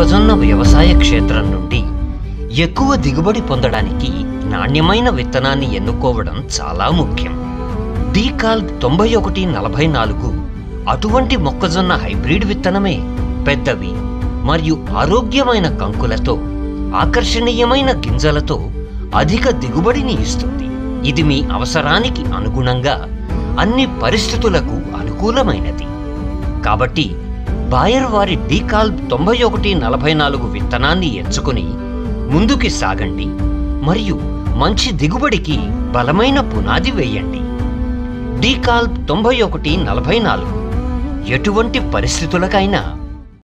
మొక్కజొన్న వ్యవసాయ క్షేత్రం నుండి ఎక్కువ దిగుబడి పొందడానికి నాణ్యమైన విత్తనాన్ని ఎన్నుకోవడం చాలా ముఖ్యం డీకాల్ తొంభై ఒకటి నలభై నాలుగు అటువంటి మొక్కజొన్న హైబ్రిడ్ విత్తనమే పెద్దవి మరియు ఆరోగ్యమైన కంకులతో ఆకర్షణీయమైన గింజలతో అధిక దిగుబడిని ఇస్తుంది ఇది మీ అవసరానికి అనుగుణంగా అన్ని పరిస్థితులకు అనుకూలమైనది కాబట్టి బాయర్ వారి డీకాల్ తొంభై ఒకటి నలభై నాలుగు విత్తనాన్ని ఎంచుకుని ముందుకి సాగండి మరియు మంచి దిగుబడికి బలమైన పునాది వేయండి డీకాల్ తొంభై ఒకటి నలభై నాలుగు ఎటువంటి పరిస్థితులకైనా